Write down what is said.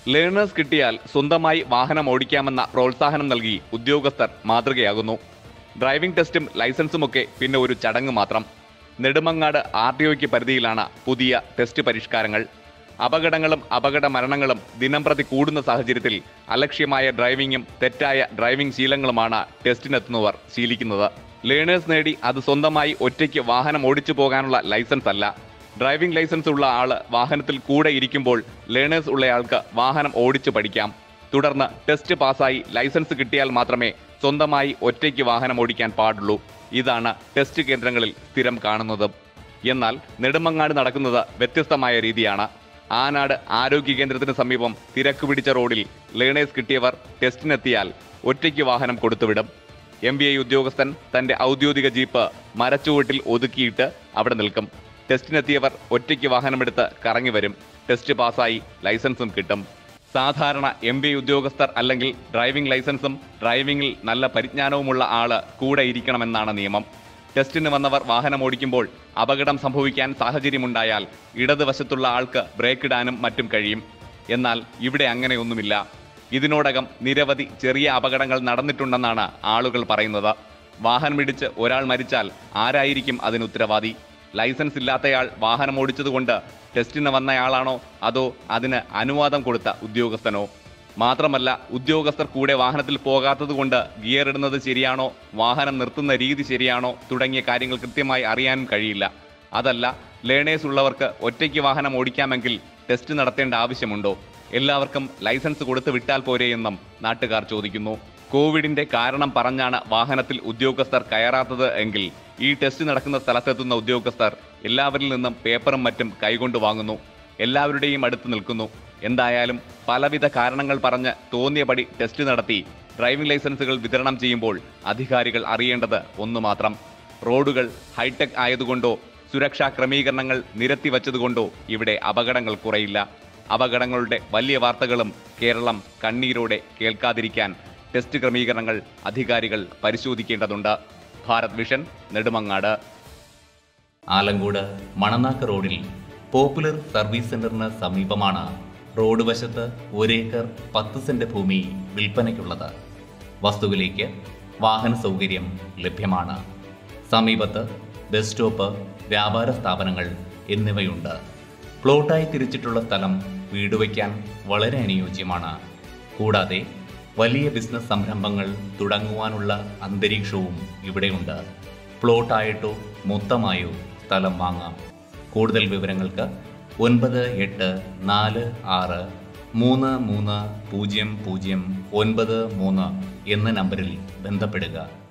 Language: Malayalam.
ലേണേഴ്സ് കിട്ടിയാൽ സ്വന്തമായി വാഹനം ഓടിക്കാമെന്ന പ്രോത്സാഹനം നൽകി ഉദ്യോഗസ്ഥർ മാതൃകയാകുന്നു ഡ്രൈവിംഗ് ടെസ്റ്റും ലൈസൻസുമൊക്കെ പിന്നെ ഒരു ചടങ്ങ് മാത്രം നെടുമങ്ങാട് ആർ ടി ഒയ്ക്ക് പരിധിയിലാണ് പുതിയ ടെസ്റ്റ് പരിഷ്കാരങ്ങൾ അപകടങ്ങളും അപകട മരണങ്ങളും ദിനംപ്രതി കൂടുന്ന സാഹചര്യത്തിൽ അലക്ഷ്യമായ ഡ്രൈവിംഗും തെറ്റായ ഡ്രൈവിംഗ് ശീലങ്ങളുമാണ് ടെസ്റ്റിനെത്തുന്നവർ ശീലിക്കുന്നത് ലേണേഴ്സ് നേടി അത് സ്വന്തമായി ഒറ്റയ്ക്ക് വാഹനം ഓടിച്ചു പോകാനുള്ള ലൈസൻസ് അല്ല ഡ്രൈവിംഗ് ലൈസൻസ് ഉള്ള ആള് വാഹനത്തിൽ കൂടെ ഇരിക്കുമ്പോൾ ലേണേഴ്സ് ഉള്ളയാൾക്ക് വാഹനം ഓടിച്ചു പഠിക്കാം തുടർന്ന് ടെസ്റ്റ് പാസ്സായി ലൈസൻസ് കിട്ടിയാൽ മാത്രമേ സ്വന്തമായി ഒറ്റയ്ക്ക് വാഹനം ഓടിക്കാൻ പാടുള്ളൂ ഇതാണ് ടെസ്റ്റ് കേന്ദ്രങ്ങളിൽ സ്ഥിരം കാണുന്നത് എന്നാൽ നെടുമങ്ങാട് നടക്കുന്നത് വ്യത്യസ്തമായ രീതിയാണ് ആനാട് ആരോഗ്യ കേന്ദ്രത്തിന് സമീപം തിരക്ക് പിടിച്ച റോഡിൽ ലേണേഴ്സ് കിട്ടിയവർ ടെസ്റ്റിനെത്തിയാൽ ഒറ്റയ്ക്ക് വാഹനം കൊടുത്തുവിടും എം ബി ഐ ഉദ്യോഗസ്ഥൻ തന്റെ ഔദ്യോഗിക ജീപ്പ് മരച്ചുവട്ടിൽ ഒതുക്കിയിട്ട് അവിടെ നിൽക്കും ടെസ്റ്റിനെത്തിയവർ ഒറ്റയ്ക്ക് വാഹനമെടുത്ത് കറങ്ങി വരും ടെസ്റ്റ് പാസ്സായി ലൈസൻസും കിട്ടും സാധാരണ എം ബി ഐ ഉദ്യോഗസ്ഥർ അല്ലെങ്കിൽ ഡ്രൈവിംഗ് ലൈസൻസും ഡ്രൈവിംഗിൽ നല്ല പരിജ്ഞാനവുമുള്ള ആള് കൂടെ ഇരിക്കണമെന്നാണ് നിയമം ടെസ്റ്റിന് വന്നവർ വാഹനം ഓടിക്കുമ്പോൾ അപകടം സംഭവിക്കാൻ സാഹചര്യമുണ്ടായാൽ ഇടതുവശത്തുള്ള ആൾക്ക് ബ്രേക്ക് ഇടാനും മറ്റും കഴിയും എന്നാൽ ഇവിടെ അങ്ങനെയൊന്നുമില്ല ഇതിനോടകം നിരവധി ചെറിയ അപകടങ്ങൾ നടന്നിട്ടുണ്ടെന്നാണ് ആളുകൾ പറയുന്നത് വാഹനമിടിച്ച് ഒരാൾ മരിച്ചാൽ ആരായിരിക്കും അതിന് ഉത്തരവാദി ലൈസൻസ് ഇല്ലാത്തയാൾ വാഹനം ഓടിച്ചതുകൊണ്ട് ടെസ്റ്റിന് വന്നയാളാണോ അതോ അതിന് അനുവാദം കൊടുത്ത ഉദ്യോഗസ്ഥനോ മാത്രമല്ല ഉദ്യോഗസ്ഥർ കൂടെ വാഹനത്തിൽ പോകാത്തതുകൊണ്ട് ഗിയർ ഇടുന്നത് ശരിയാണോ വാഹനം നിർത്തുന്ന രീതി ശരിയാണോ തുടങ്ങിയ കാര്യങ്ങൾ കൃത്യമായി അറിയാനും കഴിയില്ല അതല്ല ലേണേഴ്സ് ഉള്ളവർക്ക് ഒറ്റയ്ക്ക് വാഹനം ഓടിക്കാമെങ്കിൽ ടെസ്റ്റ് നടത്തേണ്ട ആവശ്യമുണ്ടോ എല്ലാവർക്കും ലൈസൻസ് കൊടുത്തു വിട്ടാൽ പോരെയെന്നും നാട്ടുകാർ ചോദിക്കുന്നു കോവിഡിന്റെ കാരണം പറഞ്ഞാണ് വാഹനത്തിൽ ഉദ്യോഗസ്ഥർ കയറാത്തത് എങ്കിൽ ഈ ടെസ്റ്റ് നടക്കുന്ന സ്ഥലത്തെത്തുന്ന ഉദ്യോഗസ്ഥർ എല്ലാവരിൽ നിന്നും പേപ്പറും മറ്റും കൈകൊണ്ട് വാങ്ങുന്നു എല്ലാവരുടെയും അടുത്ത് നിൽക്കുന്നു എന്തായാലും പലവിധ കാരണങ്ങൾ പറഞ്ഞ് തോന്നിയപടി ടെസ്റ്റ് നടത്തി ഡ്രൈവിംഗ് ലൈസൻസുകൾ വിതരണം ചെയ്യുമ്പോൾ അധികാരികൾ അറിയേണ്ടത് ഒന്നു മാത്രം റോഡുകൾ ഹൈടെക് ആയതുകൊണ്ടോ സുരക്ഷാ ക്രമീകരണങ്ങൾ നിരത്തി വച്ചതുകൊണ്ടോ ഇവിടെ അപകടങ്ങൾ കുറയില്ല അപകടങ്ങളുടെ വലിയ വാർത്തകളും കേരളം കണ്ണീരോടെ കേൾക്കാതിരിക്കാൻ ടെസ്റ്റ് ക്രമീകരണങ്ങൾ അധികാരികൾ പരിശോധിക്കേണ്ടതുണ്ട് ഭാരത് വിഷൻ നെടുമങ്ങാട് ആലങ്കോട് മണനാക്ക് റോഡിൽ പോപ്പുലർ സർവീസ് സെന്ററിന് സമീപമാണ് റോഡ് വശത്ത് ഒരേക്കർ പത്ത് സെന്റ് ഭൂമി വിൽപ്പനയ്ക്കുള്ളത് വസ്തുവിലേക്ക് വാഹന സൗകര്യം ലഭ്യമാണ് സമീപത്ത് ബസ് സ്റ്റോപ്പ് വ്യാപാര സ്ഥാപനങ്ങൾ എന്നിവയുണ്ട് പ്ലോട്ടായി തിരിച്ചിട്ടുള്ള സ്ഥലം വീട് വയ്ക്കാൻ വളരെ അനുയോജ്യമാണ് കൂടാതെ വലിയ ബിസിനസ് സംരംഭങ്ങൾ തുടങ്ങുവാനുള്ള അന്തരീക്ഷവും ഇവിടെയുണ്ട് പ്ലോട്ടായിട്ടോ മൊത്തമായോ സ്ഥലം വാങ്ങാം കൂടുതൽ വിവരങ്ങൾക്ക് ഒൻപത് എട്ട് നാല് ആറ് മൂന്ന് മൂന്ന് പൂജ്യം പൂജ്യം ഒൻപത് മൂന്ന് എന്ന നമ്പറിൽ ബന്ധപ്പെടുക